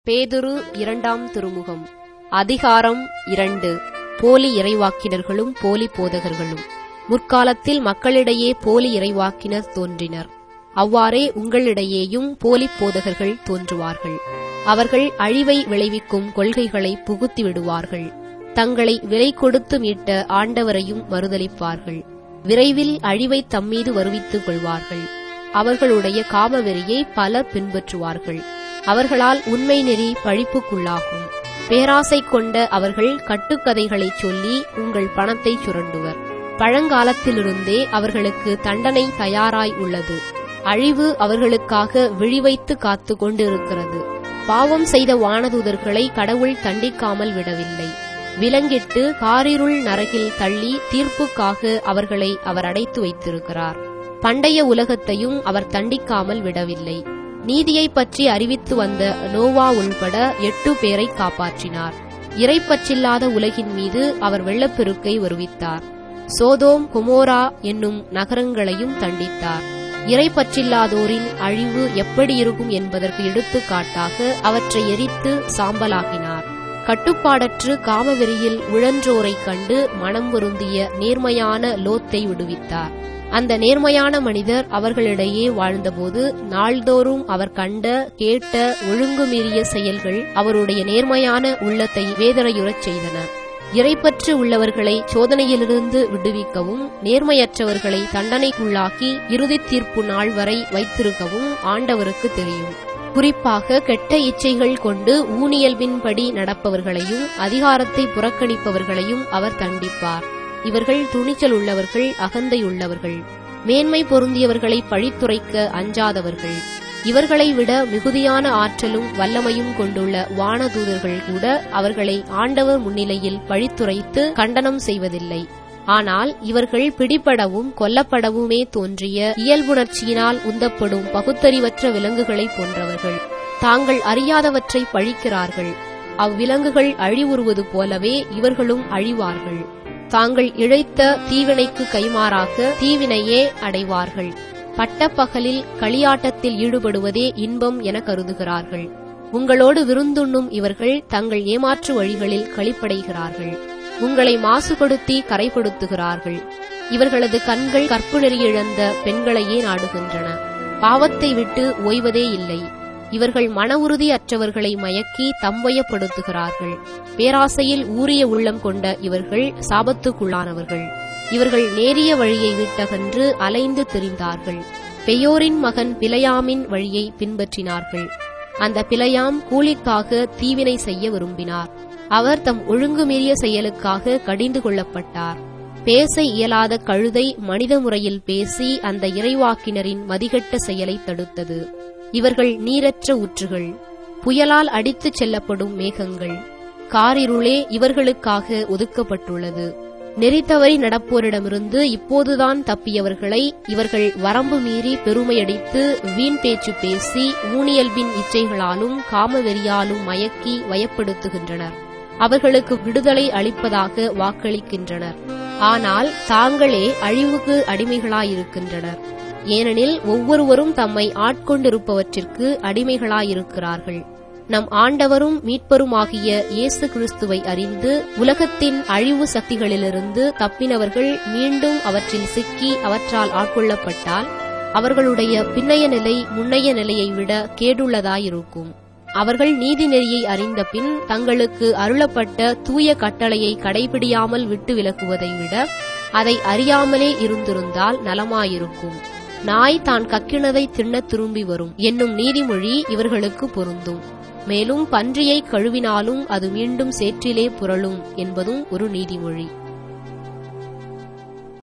பேதுரு இரண்டாம் திருமுகம் அதிகாரம் இரண்டு போலி இறைவாக்கினர்களும் போலி போதகர்களும் முற்காலத்தில் மக்களிடையே போலி இறைவாக்கினர் தோன்றினர் அவ்வாறே உங்களிடையேயும் போலிப் போதகர்கள் தோன்றுவார்கள் அவர்கள் அழிவை விளைவிக்கும் கொள்கைகளை புகுத்தி விடுவார்கள் தங்களை விலை கொடுத்து மீட்ட ஆண்டவரையும் மறுதலிப்பார்கள் விரைவில் அழிவை தம்மீது வருவித்துக் கொள்வார்கள் அவர்களுடைய காமவெறியை பலர் பின்பற்றுவார்கள் அவர்களால் உண்மை நெறி பழிப்புக்குள்ளாகும் பேராசை கொண்ட அவர்கள் கட்டுக்கதைகளைச் சொல்லி உங்கள் பணத்தை சுரண்டுவர் பழங்காலத்திலிருந்தே அவர்களுக்கு தண்டனை தயாராய் உள்ளது அழிவு அவர்களுக்காக விழிவைத்து காத்து கொண்டிருக்கிறது பாவம் செய்த வானதூதர்களை கடவுள் தண்டிக்காமல் விடவில்லை விலங்கிட்டு காரிருள் நரகில் தள்ளி தீர்ப்புக்காக அவர்களை அவர் அடைத்து வைத்திருக்கிறார் பண்டைய உலகத்தையும் அவர் தண்டிக்காமல் விடவில்லை நீதியை பற்றி அறிவித்து வந்த நோவா உள்பட எட்டு பேரை காப்பாற்றினார் இறைப்பற்றில்லாத உலகின் மீது அவர் வெள்ளப்பெருக்கை வருவித்தார் சோதோம் குமோரா என்னும் நகரங்களையும் தண்டித்தார் இறைப்பற்றில்லாதோரின் அழிவு எப்படி இருக்கும் என்பதற்கு எடுத்துக்காட்டாக அவற்றை எரித்து சாம்பலாக்கினார் கட்டுப்பாடற்று காமவெறியில் உழன்றோரைக் கண்டு மனம் வருந்திய நேர்மையான லோத்தை விடுவித்தார் அந்த நேர்மையான மனிதர் அவர்களிடையே வாழ்ந்தபோது நாள்தோறும் அவர் கண்ட கேட்ட ஒழுங்குமீறிய செயல்கள் அவருடைய நேர்மையான உள்ளத்தை வேதனையுறச் செய்தன இறைப்பற்று உள்ளவர்களை சோதனையிலிருந்து விடுவிக்கவும் நேர்மையற்றவர்களை தண்டனைக்குள்ளாக்கி இறுதி தீர்ப்பு நாள் வரை வைத்திருக்கவும் ஆண்டவருக்கு தெரியும் குறிப்பாக கெட்ட இச்சைகள் கொண்டு ஊனியல்பின்படி நடப்பவர்களையும் அதிகாரத்தை புறக்கணிப்பவர்களையும் அவர் தண்டிப்பார் இவர்கள் துணிச்சல் உள்ளவர்கள் அகந்தையுள்ளவர்கள் மேன்மை பொருந்தியவர்களை பழித்துரைக்க அஞ்சாதவர்கள் இவர்களை விட மிகுதியான ஆற்றலும் வல்லமையும் கொண்டுள்ள வானதூதர்கள் கூட அவர்களை ஆண்டவர் முன்னிலையில் பழித்துரைத்து கண்டனம் செய்வதில்லை ஆனால் இவர்கள் பிடிபடவும் கொல்லப்படவுமே தோன்றிய இயல்புணர்ச்சியினால் உந்தப்படும் பகுத்தறிவற்ற விலங்குகளைப் போன்றவர்கள் தாங்கள் அறியாதவற்றை பழிக்கிறார்கள் அவ்விலங்குகள் அழிவுறுவது போலவே இவர்களும் அழிவார்கள் தாங்கள் இழைத்த தீவினைக்கு கைமாறாக தீவினையே அடைவார்கள் பட்டப்பகலில் களியாட்டத்தில் ஈடுபடுவதே இன்பம் என கருதுகிறார்கள் உங்களோடு விருந்துண்ணும் இவர்கள் தங்கள் ஏமாற்று வழிகளில் களிப்படைகிறார்கள் உங்களை மாசுபடுத்தி கரைப்படுத்துகிறார்கள் இவர்களது கண்கள் கற்பு நெறியிழந்த பெண்களையே நாடுகின்றன பாவத்தை விட்டு ஓய்வதே இல்லை இவர்கள் மன உறுதி அற்றவர்களை மயக்கி தம்வயப்படுத்துகிறார்கள் பேராசையில் ஊறிய உள்ளம் கொண்ட இவர்கள் சாபத்துக்குள்ளானவர்கள் இவர்கள் நேரிய வழியை விட்டகன்று அலைந்து திரிந்தார்கள் பெயோரின் மகன் பிலையாமின் வழியை பின்பற்றினார்கள் அந்த பிலையாம் கூலிக்காக தீவினை செய்ய விரும்பினார் அவர் தம் ஒழுங்குமீறிய செயலுக்காக கடிந்து கொள்ளப்பட்டார் பேச இயலாத கழுதை மனித முறையில் பேசி அந்த இறைவாக்கினரின் மதிகட்ட செயலை தடுத்தது இவர்கள் நீரற்ற ஊற்றுகள் புயலால் அடித்துச் செல்லப்படும் மேகங்கள் காரிருளே இவர்களுக்காக ஒதுக்கப்பட்டுள்ளது நெறித்தவறி நடப்போரிடமிருந்து இப்போதுதான் தப்பியவர்களை இவர்கள் வரம்பு மீறி பெருமையடித்து வீண் பேச்சு பேசி ஊனியல்பின் இச்சைகளாலும் காமவெறியாலும் மயக்கி வயப்படுத்துகின்றனர் அவர்களுக்கு விடுதலை அளிப்பதாக வாக்களிக்கின்றனர் ஆனால் தாங்களே அழிவுக்கு அடிமைகளாயிருக்கின்றனர் ஏனெனில் ஒவ்வொருவரும் தம்மை ஆட்கொண்டிருப்பவற்றிற்கு அடிமைகளாயிருக்கிறார்கள் நம் ஆண்டவரும் மீட்பருமாகிய இயேசு கிறிஸ்துவை அறிந்து உலகத்தின் அழிவு சக்திகளிலிருந்து தப்பினவர்கள் மீண்டும் அவற்றில் சிக்கி அவற்றால் ஆட்கொள்ளப்பட்டால் அவர்களுடைய பின்னைய நிலை முன்னைய நிலையை விட கேடுள்ளதாயிருக்கும் அவர்கள் நீதி நெறியை அறிந்த பின் தங்களுக்கு அருளப்பட்ட தூய கட்டளையை கடைபிடியாமல் விட்டு விலகுவதை விட அதை அறியாமலே இருந்திருந்தால் நலமாயிருக்கும் நாய் தான் கக்கினதை தின்னத் திரும்பி வரும் என்னும் நீதிமொழி இவர்களுக்கு பொருந்தும் மேலும் பன்றியை கழுவினாலும் அது மீண்டும் சேற்றிலே புரளும் என்பதும் ஒரு நீதிமொழி